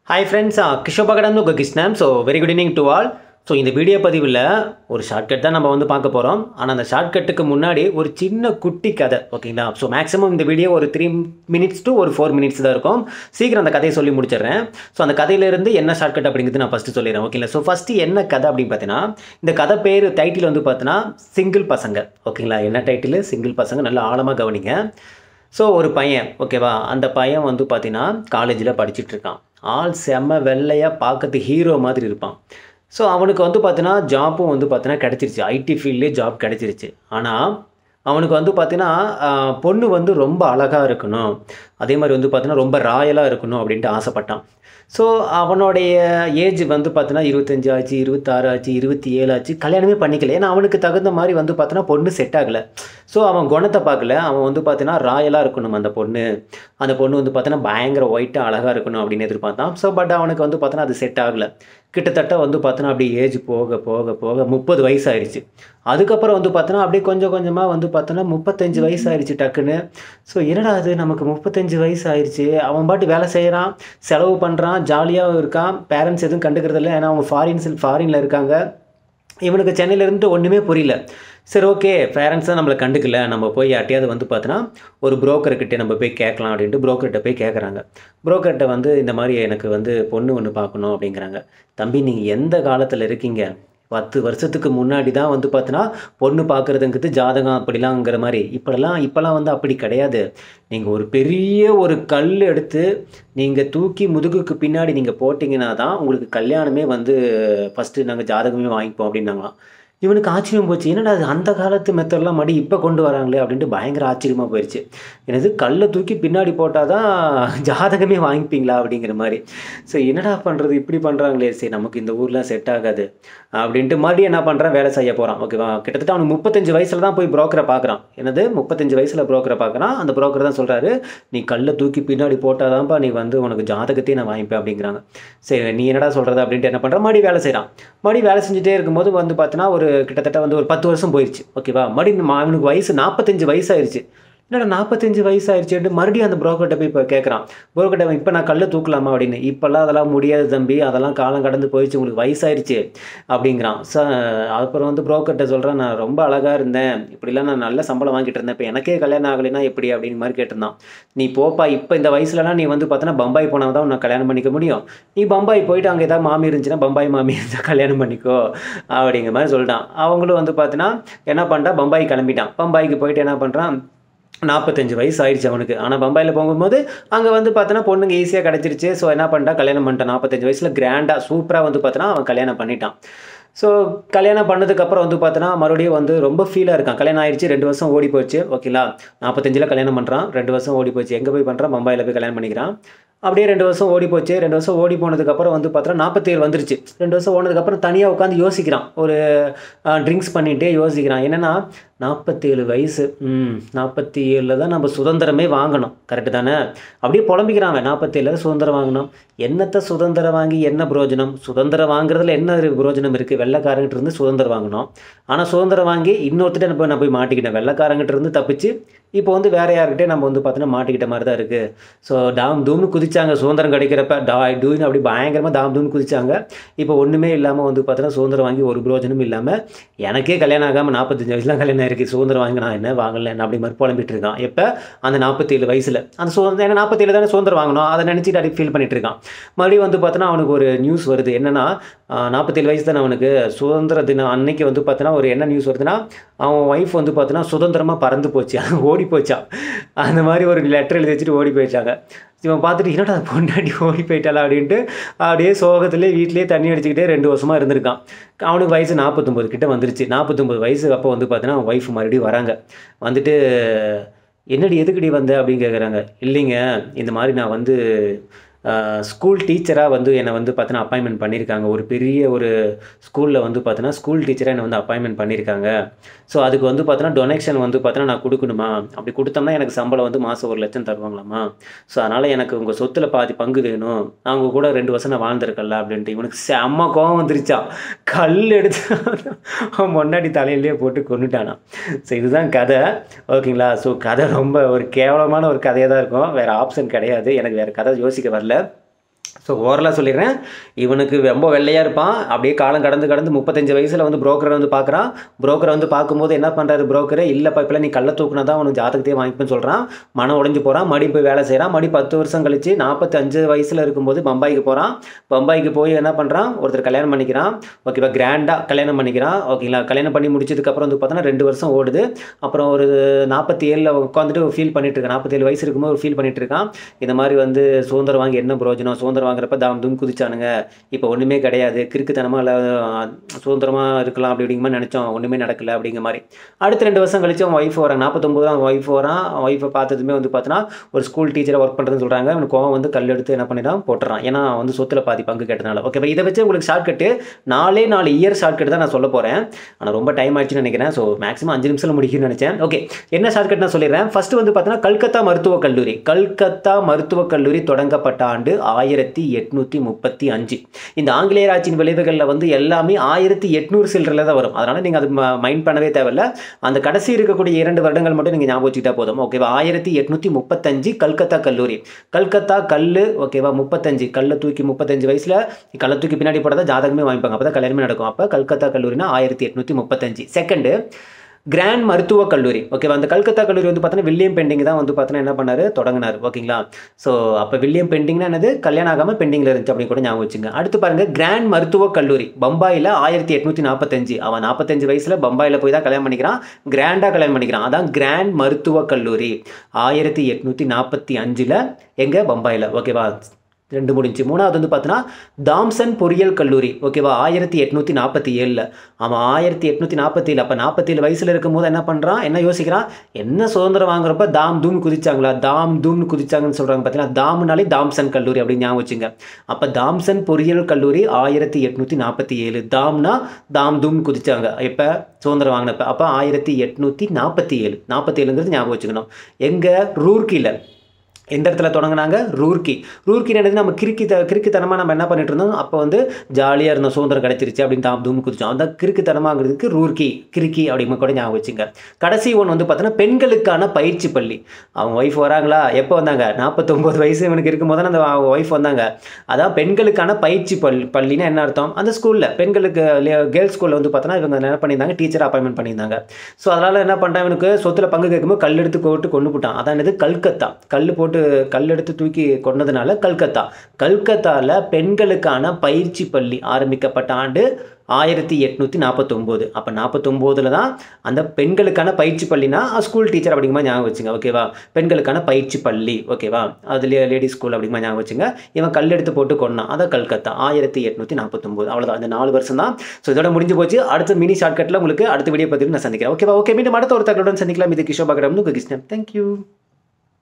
hi friends கிஷோபகடன் உங்கள் Krishnan so very good evening to all so இந்த வீடியோ பதிவில் ஒரு ஷார்ட்கட் தான் நம்ம வந்து பார்க்க போகிறோம் ஆனால் அந்த ஷார்ட்கட்டுக்கு முன்னாடி ஒரு சின்ன குட்டி கதை ஓகேங்களா ஸோ மேக்ஸிமம் இந்த வீடியோ ஒரு த்ரீ மினிட்ஸ் டு ஒரு ஃபோர் மினிட்ஸ் தான் இருக்கும் சீக்கிரம் அந்த கதையை சொல்லி முடிச்சிடுறேன் ஸோ அந்த கதையிலேருந்து என்ன ஷார்ட்கட் அப்படிங்கிறது நான் ஃபஸ்ட்டு சொல்லிடுறேன் ஓகேங்களா ஸோ ஃபஸ்ட்டு என்ன கதை அப்படின்னு பார்த்தீங்கன்னா இந்த கதை பேர் டைட்டில் வந்து பார்த்தீங்கன்னா சிங்கிள் பசங்க ஓகேங்களா என்ன டைட்டில் சிங்கிள் பசங்க நல்லா ஆழமாக கவனிங்க ஸோ ஒரு பையன் ஓகேவா அந்த பையன் வந்து பார்த்தீங்கன்னா காலேஜில் படிச்சுட்டு இருக்கான் ஆள் செம்ம வெள்ளையாக பார்க்கறதுக்கு ஹீரோ மாதிரி இருப்பான் ஸோ அவனுக்கு வந்து பார்த்தீங்கன்னா ஜாப்பும் வந்து பார்த்தீங்கன்னா கிடச்சிருச்சு ஐடி ஃபீல்ட்லேயே ஜாப் கிடச்சிருச்சு ஆனால் அவனுக்கு வந்து பார்த்தீங்கன்னா ஆஹ், பொண்ணு வந்து ரொம்ப அழகாக இருக்கணும் அதே மாதிரி வந்து பார்த்தீங்கன்னா ரொம்ப ராயலாக இருக்கணும் அப்படின்ட்டு ஆசைப்பட்டான் ஸோ அவனுடைய ஏஜ் வந்து பார்த்தீங்கன்னா இருபத்தஞ்சு ஆச்சு இருபத்தாறு ஆச்சு இருபத்தி ஏழு ஆச்சு கல்யாணமே பண்ணிக்கல ஏன்னா அவனுக்கு தகுந்த மாதிரி வந்து பார்த்தீங்கன்னா பொண்ணு செட் ஆகலை ஸோ அவன் குணத்தை பார்க்கல அவன் வந்து பார்த்தீங்கன்னா ராயலாக இருக்கணும் அந்த பொண்ணு அந்த பொண்ணு வந்து பார்த்தீங்கன்னா பயங்கர ஒயிட்டாக அழகாக இருக்கணும் அப்படின்னு எதிர்பார்த்தான் ஸோ பட் அவனுக்கு வந்து பார்த்தீங்கன்னா அது செட் ஆகலை கிட்டத்தட்ட வந்து பார்த்தோன்னா அப்படியே ஏஜ் போக போக போக முப்பது வயசு ஆயிடுச்சு அதுக்கப்புறம் வந்து பார்த்தோன்னா அப்படியே கொஞ்சம் கொஞ்சமாக வந்து பார்த்தோன்னா முப்பத்தஞ்சு வயசு ஆயிடுச்சு டக்குன்னு ஸோ என்னடா அது நமக்கு முப்பத்தஞ்சு வயசு ஆயிடுச்சு அவன் பாட்டு வேலை செய்கிறான் செலவு பண்ணுறான் ஜாலியாகவும் இருக்கான் பேரண்ட்ஸ் எதுவும் கண்டுக்கிறதில்ல ஏன்னா அவங்க ஃபாரின்ஸ் ஃபாரினில் இருக்காங்க இவனுக்கு சென்னையில இருந்துட்டு ஒன்றுமே புரியல சரி ஓகே பேரண்ட்ஸ் தான் நம்மளை கண்டுக்கல நம்ம போய் யார்ட்டையாவது வந்து பார்த்தோன்னா ஒரு broker-கிட்ட நம்ம போய் கேட்கலாம் அப்படின்ட்டு broker-கிட்ட போய் கேட்குறாங்க broker-கிட்ட வந்து இந்த மாதிரி எனக்கு வந்து பொண்ணு ஒன்று பார்க்கணும் அப்படிங்கிறாங்க தம்பி நீங்கள் எந்த காலத்தில் இருக்கீங்க பத்து வருஷத்துக்கு முன்னாடி தான் வந்து பார்த்தோன்னா பொண்ணு பார்க்குறதுங்கிறது ஜாதகம் அப்படிலாங்கிற மாதிரி இப்போல்லாம் இப்போல்லாம் வந்து அப்படி கிடையாது நீங்கள் ஒரு பெரிய ஒரு கல் எடுத்து நீங்கள் தூக்கி முதுகுக்கு பின்னாடி நீங்கள் போட்டிங்கன்னா தான் உங்களுக்கு கல்யாணமே வந்து ஃபஸ்ட்டு நாங்கள் ஜாதகமே வாங்கிப்போம் அப்படின்னாங்களாம் இவனுக்கு ஆச்சரியம் போச்சு என்னடா அது அந்த காலத்து மெத்தட்லாம் மடி இப்போ கொண்டு வராங்களே அப்படின்ட்டு பயங்கர ஆச்சரியமாக போயிடுச்சு எனது கல்லை தூக்கி பின்னாடி போட்டால் தான் ஜாதகமே வாங்கிப்பீங்களா அப்படிங்கிற மாதிரி ஸோ என்னடா பண்ணுறது இப்படி பண்ணுறாங்களே சரி நமக்கு இந்த ஊர்லாம் செட் ஆகாது அப்படின்ட்டு மறுபடியும் என்ன பண்ணுறான் வேலை செய்ய போகிறான் ஓகேவா கிட்டத்தட்ட அவனுக்கு முப்பத்தஞ்சு வயசில் தான் போய் ப்ரோக்கரை பார்க்குறான் என்னது முப்பத்தஞ்சு வயசில் ப்ரோக்கரை பார்க்குறான் அந்த ப்ரோக்கர் தான் சொல்கிறாரு நீ கல்லை தூக்கி பின்னாடி போட்டால் தான்ப்பா நீ வந்து உனக்கு ஜாதகத்தையும் நான் வாங்கிப்பேன் அப்படிங்கிறாங்க சரி நீ என்னடா சொல்கிறது அப்படின்ட்டு என்ன பண்ணுறான் மறுபடியும் வேலை செய்கிறான் மறுபடியும் வேலை செஞ்சுட்டே இருக்கும்போது வந்து பார்த்தீங்கன்னா ஒரு கிட்டத்தட்ட வந்து ஒரு பத்து வருஷம் போயிடுச்சு ஓகேவா மறுபடியும் அவனுக்கு வயசு நாற்பத்தஞ்சு வயசு ஆயிடுச்சு என்னடா நாற்பத்தஞ்சு வயசு ஆயிடுச்சுட்டு மறுபடியும் அந்த புரோக்கர்கிட்ட போய் இப்போ கேட்குறான் புரோக்கர்கிட்ட இப்போ நான் கல்லை தூக்கலாமா அப்படின்னு இப்போல்லாம் அதெல்லாம் முடியாது தம்பி அதெல்லாம் காலம் கடந்து போயிடுச்சு உங்களுக்கு வயசாயிருச்சு அப்படிங்கிறான் ச அப்புறம் வந்து புரோக்கர்கிட்ட சொல்கிறேன் நான் ரொம்ப அழகாக இருந்தேன் இப்படிலாம் நான் நல்ல சம்பளம் வாங்கிட்டு இருந்தேன் இப்போ எனக்கே கல்யாணம் ஆகலைன்னா எப்படி அப்படின்னு மாதிரி கேட்டிருந்தான் நீ போப்பா இப்போ இந்த வயசுலலாம் நீ வந்து பார்த்தோன்னா பம்பாய் போனால் தான் உன்னை கல்யாணம் பண்ணிக்க முடியும் நீ பம்பாய் போயிட்டு அங்கே ஏதாவது மாமி இருந்துச்சுன்னா பம்பாய் மாமி இருந்தால் கல்யாணம் பண்ணிக்கோ அப்படிங்கிற மாதிரி சொல்லிட்டான் அவங்களும் வந்து பார்த்தீங்கன்னா என்ன பண்ணிட்டான் பம்பாய் கிளம்பிட்டான் பம்பாய்க்கு போயிட்டு என்ன பண்ணுறான் நாற்பத்தஞ்சு வயசு ஆயிடுச்சு அவனுக்கு ஆனால் பம்பாயில் போகும்போது அங்கே வந்து பார்த்தோன்னா பொண்ணுங்க ஈஸியாக கிடச்சிருச்சு ஸோ என்ன பண்ணிட்டான் கல்யாணம் பண்ணிட்டான் நாற்பத்தஞ்சு வயசில் கிராண்டாக சூப்பராக வந்து பார்த்தோன்னா அவன் கல்யாணம் பண்ணிட்டான் ஸோ கல்யாணம் பண்ணதுக்கப்புறம் வந்து பார்த்தோன்னா மறுபடியும் வந்து ரொம்ப ஃபீலாக இருக்கான் கல்யாணம் ஆயிடுச்சு ரெண்டு வருஷம் ஓடி போச்சு ஓகேலா நாற்பத்தஞ்சில் கல்யாணம் பண்ணுறான் ரெண்டு வருஷம் ஓடி போச்சு எங்கே போய் பண்ணுறான் பம்பாயில் போய் கல்யாணம் பண்ணிக்கிறான் அப்படியே ரெண்டு வருஷம் ஓடி போச்சு ரெண்டு வருஷம் ஓடி போனதுக்கப்புறம் வந்து பார்த்தோன்னா நாற்பத்தேழு வந்துருச்சு ரெண்டு வருஷம் ஓனதுக்கப்புறம் தனியாக உட்காந்து யோசிக்கிறான் ஒரு ட்ரிங்க்ஸ் பண்ணிகிட்டே யோசிக்கிறான் என்னென்னா நாற்பத்தேழு வயசு ம் நாற்பத்தி ஏழில் தான் நம்ம சுதந்திரமே வாங்கணும் கரெக்டு தானே அப்படியே புலம்பிக்கிறான் அவன் நாற்பத்தேழில் சுதந்திரம் வாங்கணும் என்னத்தை சுதந்திரம் வாங்கி என்ன பிரயோஜனம் சுதந்திரம் வாங்குறதுல என்ன ஒரு பிரயோஜனம் இருக்குது வெள்ளைக்காரங்கிட்ட இருந்து சுதந்திரம் வாங்கணும் ஆனால் சுதந்திரம் வாங்கி இன்னொருத்திட்ட நம்ம நான் போய் மாட்டிக்கிட்டேன் வெள்ளைக்காரங்கிட்ட இருந்து தப்பிச்சு இப்போ வந்து வேற யார்கிட்டே நம்ம வந்து பார்த்தோன்னா மாட்டிக்கிட்ட மாதிரி தான் இருக்குது ஸோ டாம் தூம்னு குதிச்சாங்க சுதந்திரம் கிடைக்கிறப்ப டாய் டூன்னு அப்படி பயங்கரமாக தாம் தூம்னு குதிச்சாங்க இப்போ ஒன்றுமே இல்லாமல் வந்து பார்த்தோன்னா சுதந்திரம் வாங்கி ஒரு பிரயோஜனமும் இல்லாமல் எனக்கே கல்யாணம் ஆகாமல் நாற்பத்தஞ்சு வயசுலாம் கல்யாணம் இருக்குது சுதந்திரம் வாங்கி நான் என்ன வாங்கல என்ன அப்படி மாதிரி புலம்பிட்டு இருக்கான் எப்போ அந்த நாற்பத்தேழு வயசில் அந்த சுதந்திரம் ஏன்னா நாற்பத்தேழு தானே சுதந்திரம் வாங்கணும் அதை நினச்சிட்டு அப்படி ஃபீல் பண்ணிட்டு இருக்கான் மறுபடியும் வந்து பார்த்தோன்னா அவனுக்கு ஒரு நியூஸ் வருது என்னன்னா நாற்பத்தேழு வயசு தானே அவனுக்கு சுதந்திர தினம் அன்னைக்கு வந்து பார்த்தோன்னா ஒரு என்ன நியூஸ் வருதுன்னா அவன் ஒய்ஃப் வந்து பார்த்தோன்னா சுதந்திரமாக பறந்து போச்சு ஓடி போச்சான் அந்த மாதிரி ஒரு லெட்டர் எழுதி வச்சுட்டு ஓடி போயிட்டாங்க இவன் பார்த்துட்டு என்னடா பொண்டாட்டி ஓடி போயிட்டாளா அப்படின்ட்டு அப்படியே சோகத்திலே வீட்டிலேயே தண்ணி அடிச்சுக்கிட்டே ரெண்டு வருஷமாக இருந்திருக்கான் அவனுக்கு வயசு நாற்பத்தொம்பது கிட்ட வந்துருச்சு நாற்பத்தொம்பது வயசு அப்போ வந்து பார்த்தீங்கன்னா அவன் ஒய்ஃப் மறுபடியும் வராங்க வந்துட்டு என்னடி எதுக்குடி வந்த அப்படின்னு கேட்குறாங்க இல்லைங்க இந்த மாதிரி நான் வந்து ஸ்கூல் டீச்சராக வந்து என்னை வந்து பார்த்தீங்கன்னா அப்பாயின்மெண்ட் பண்ணியிருக்காங்க ஒரு பெரிய ஒரு ஸ்கூலில் வந்து பார்த்தீங்கன்னா ஸ்கூல் டீச்சராக என்னை வந்து அப்பாயின்மெண்ட் பண்ணியிருக்காங்க ஸோ அதுக்கு வந்து பார்த்தீங்கன்னா டொனேஷன் வந்து பார்த்தீங்கன்னா நான் கொடுக்கணுமா அப்படி கொடுத்தோம்னா எனக்கு சம்பளம் வந்து மாதம் ஒரு லட்சம் தருவாங்களாமா ஸோ அதனால் எனக்கு உங்கள் சொத்தில் பாதி பங்கு வேணும் நான் உங்கள் கூட ரெண்டு வருஷம் நான் வாழ்ந்திருக்கல அப்படின்ட்டு இவனுக்கு செம்ம கோவம் வந்துருச்சான் கல் எடுத்து அவன் முன்னாடி தலையிலேயே போட்டு கொண்டுட்டானான் ஸோ இதுதான் கதை ஓகேங்களா ஸோ கதை ரொம்ப ஒரு கேவலமான ஒரு கதையாக தான் இருக்கும் வேறு ஆப்ஷன் கிடையாது எனக்கு வேறு கதை யோசிக்க வரல ஸோ ஓவரலாக சொல்லிடுறேன் இவனுக்கு ரொம்ப வெள்ளையாக இருப்பான் அப்படியே காலம் கடந்து கடந்து முப்பத்தஞ்சு வயசில் வந்து புரோக்கரை வந்து பார்க்குறான் புரோக்கரை வந்து பார்க்கும்போது என்ன பண்ணுறாரு புரோக்கர் இல்லைப்பா இப்போலாம் நீ கள்ள தூக்குனா தான் உனக்கு ஜாதகத்தையே வாங்கிப்பேன்னு சொல்கிறான் மனம் உடைஞ்சு போகிறான் மறுபடி போய் வேலை செய்கிறான் மறுபடி பத்து வருஷம் கழிச்சு நாற்பத்தஞ்சு வயசில் இருக்கும்போது பம்பாய்க்கு போகிறான் பம்பாய்க்கு போய் என்ன பண்ணுறான் ஒருத்தர் கல்யாணம் பண்ணிக்கிறான் ஓகேவா கிராண்டாக கல்யாணம் பண்ணிக்கிறான் ஓகேங்களா கல்யாணம் பண்ணி முடிச்சதுக்கப்புறம் வந்து பார்த்தோன்னா ரெண்டு வருஷம் ஓடுது அப்புறம் ஒரு நாற்பத்தி ஏழில் உட்காந்துட்டு ஃபீல் பண்ணிட்டு இருக்கான் நாற்பத்தேழு வயசு இருக்கும்போது ஃபீல் பண்ணிட்டு இருக்கான் இந்த மாதிரி வந்து சுதந்திரம் வாங்கி என்ன பிரயோஜனம் சுதந்திரம் வாங்குறப்ப தாம் தும் குதிச்சானுங்க இப்போ ஒன்றுமே கிடையாது கிறுக்குத்தனமாக இல்லை சுதந்திரமாக இருக்கலாம் அப்படி அப்படிங்கிற மாதிரி நினச்சோம் ஒன்றுமே நடக்கல அப்படிங்கிற மாதிரி அடுத்த ரெண்டு வருஷம் கழிச்சு அவன் ஒய்ஃப் வராங்க நாற்பத்தொம்பது அவன் ஒய்ஃப் வரான் ஒய்ஃபை பார்த்ததுமே வந்து பார்த்தோன்னா ஒரு ஸ்கூல் டீச்சரை ஒர்க் பண்ணுறதுன்னு சொல்கிறாங்க அவனுக்கு கோவம் வந்து கல் எடுத்து என்ன பண்ணிடான் போட்டுறான் ஏன்னா அவன் வந்து சொத்துல பாதி பங்கு கேட்டனால ஓகே இதை வச்சு உங்களுக்கு ஷார்ட் கட்டு நாலே நாலு இயர் ஷார்ட் கட் தான் நான் சொல்ல போகிறேன் ஆனால் ரொம்ப டைம் ஆயிடுச்சுன்னு நினைக்கிறேன் ஸோ மேக்ஸிமம் அஞ்சு நிமிஷத்தில் முடிக்கும்னு நினச்சேன் ஓகே என்ன ஷார்ட் கட் நான் சொல்லிடுறேன் ஃபர்ஸ்ட் வந்து பார்த்தீங்கன்னா கல்கத்தா மருத்துவக் கல்லூரி கல்கத்தா மருத்துவக் கல்லூரி தொடங்கப்பட்ட ஆண்டு ஆயிரத்தி எட்நூற்றி முப்பத்தி அஞ்சு இந்த ஆங்கிலேயர் ஆட்சியின் விளைவுகளில் வந்து எல்லாமே ஆயிரத்தி எட்நூறு சில்லரில் தான் வரும் அதனால் நீங்கள் அது மைண்ட் பண்ணவே தேவையில்ல அந்த கடைசி இருக்கக்கூடிய இரண்டு வருடங்கள் மட்டும் நீங்கள் ஞாபகம் வச்சுக்கிட்டா போதும் ஓகேவா ஆயிரத்தி எட்நூற்றி முப்பத்தஞ்சு கல்கத்தா கல்லூரி கல்கத்தா கல் ஓகேவா முப்பத்தஞ்சு கல்லை தூக்கி முப்பத்தஞ்சு வயசில் கல்லை தூக்கி பின்னாடி போட தான் ஜாதகமே வாங்கிப்பாங்க அப்போ தான் கல்யாணமே நடக்கும் அப்போ கல்கத்தா கல்லூரினா ஆயிரத்தி எட்நூற்றி முப்பத்தஞ்சு செகண்டு கிராண்ட் மருத்துவக் கல்லூரி ஓகேவா அந்த கல்கத்தா கல்லூரி வந்து பார்த்தீங்கன்னா வில்லியம் பெண்டிங் தான் வந்து பார்த்தீங்கன்னா என்ன பண்ணாரு தொடங்கினார் ஓகேங்களா ஸோ அப்போ வில்லியம் பெண்டிங்னா என்னது கல்யாணம் ஆகாமல் பெண்டிங்கில் இருந்துச்சு அப்படின்னு கூட ஞாபகம் வச்சுங்க அடுத்து பாருங்க கிராண்ட் மருத்துவக் கல்லூரி பம்பாயில் ஆயிரத்தி எட்நூற்றி நாற்பத்தஞ்சு அவன் நாற்பத்தஞ்சு வயசில் பம்பாயில் போய் தான் கல்யாணம் பண்ணிக்கிறான் கிராண்டாக கல்யாணம் பண்ணிக்கிறான் அதான் கிராண்ட் மருத்துவக் கல்லூரி ஆயிரத்தி எட்நூற்றி நாற்பத்தி அஞ்சில் எங்கே பம்பாயில் ஓகேவா ரெண்டு முடிஞ்சு மூணாவது வந்து பார்த்தீங்கன்னா தாம்சன் பொறியியல் கல்லூரி ஓகேவா ஆயிரத்தி எட்நூற்றி நாற்பத்தி ஏழில் அவன் ஆயிரத்தி எட்நூற்றி நாற்பத்தி ஏழு அப்போ நாற்பத்தேழு வயசில் இருக்கும்போது என்ன பண்ணுறான் என்ன யோசிக்கிறான் என்ன சுதந்திரம் வாங்குறப்ப தாம் தூம் குதிச்சாங்களா தாம் தூம்னு குதிச்சாங்கன்னு சொல்கிறாங்க பார்த்தீங்கன்னா தாம்னாலே தாம்சன் கல்லூரி அப்படின்னு ஞாபகம் வச்சுங்க அப்போ தாம்சன் பொறியியல் கல்லூரி ஆயிரத்தி எட்நூற்றி நாற்பத்தி ஏழு தாம்னா தாம் தூம் குதிச்சாங்க எப்போ சுதந்திரம் வாங்கினப்ப அப்போ ஆயிரத்தி எட்நூற்றி நாற்பத்தி ஏழு நாற்பத்தி ஏழுங்கிறது ஞாபகம் வச்சுக்கணும் எங்கே ரூர்க்கியில் எந்த இடத்துல தொடங்கினாங்க ரூர்க்கி ரூர்க்கி என்னது நம்ம கிறுக்கி த கிறுக்குத்தனமாக நம்ம என்ன பண்ணிட்டு இருந்தோம் அப்போ வந்து ஜாலியாக இருந்தோம் சுதந்திரம் கிடைச்சிருச்சு அப்படின்னு தாம் தூம் குதிச்சோம் அந்த கிறுக்குத்தனமாங்கிறதுக்கு ரூர்க்கி கிறுக்கி அப்படிங்கிற கூட ஞாபகம் வச்சுங்க கடைசி ஒன்று வந்து பார்த்தீங்கன்னா பெண்களுக்கான பயிற்சி பள்ளி அவங்க ஒய்ஃப் வராங்களா எப்போ வந்தாங்க நாற்பத்தொம்போது வயசு இவனுக்கு இருக்கும் போது அந்த ஒய்ஃப் வந்தாங்க அதான் பெண்களுக்கான பயிற்சி பள்ளி பள்ளின்னா என்ன அர்த்தம் அந்த ஸ்கூலில் பெண்களுக்கு கேர்ள்ஸ் ஸ்கூலில் வந்து பார்த்தோன்னா இவங்க என்ன பண்ணியிருந்தாங்க டீச்சர் அப்பாயின்மெண்ட் பண்ணியிருந்தாங்க ஸோ அதனால் என்ன பண்ணுறான் இவனுக்கு சொத்துல பங்கு கேட்கும்போது கல் எடுத்து போட்டு கொண்டு போட்டான் அதான் இது கல்கத்தா கல் போட்டு கல் எடுத்து தூக்கி கொண்டதுனால கல்கத்தா கல்கத்தாவில் பெண்களுக்கான பயிற்சி பள்ளி ஆரம்பிக்கப்பட்ட ஆண்டு ஆயிரத்தி எட்நூற்றி நாற்பத்தொம்போது அப்போ நாற்பத்தொம்போதில் தான் அந்த பெண்களுக்கான பயிற்சி பள்ளினா ஸ்கூல் டீச்சர் அப்படிங்கிற மாதிரி ஞாபகம் வச்சுங்க ஓகேவா பெண்களுக்கான பயிற்சி பள்ளி ஓகேவா அதுலேயே லேடிஸ் ஸ்கூல் அப்படிங்கிற மாதிரி ஞாபகம் வச்சுங்க இவன் கல் எடுத்து போட்டு கொண்டான் அதான் கல்கத்தா ஆயிரத்தி எட்நூற்றி நாற்பத்தொம்போது அவ்வளோதான் அந்த நாலு வருஷம் தான் ஸோ இதோட முடிஞ்சு போச்சு அடுத்த மினி ஷார்ட்கட்டில் உங்களுக்கு அடுத்த வீடியோ பற்றி நான் சந்திக்கிறேன் ஓகேவா ஓகே மீண்டும் அடுத்த ஒரு தகவலுடன் சந்திக்கலாம் இது கிஷோபா கடம்னு கிருஷ்ணன் தேங்க்யூ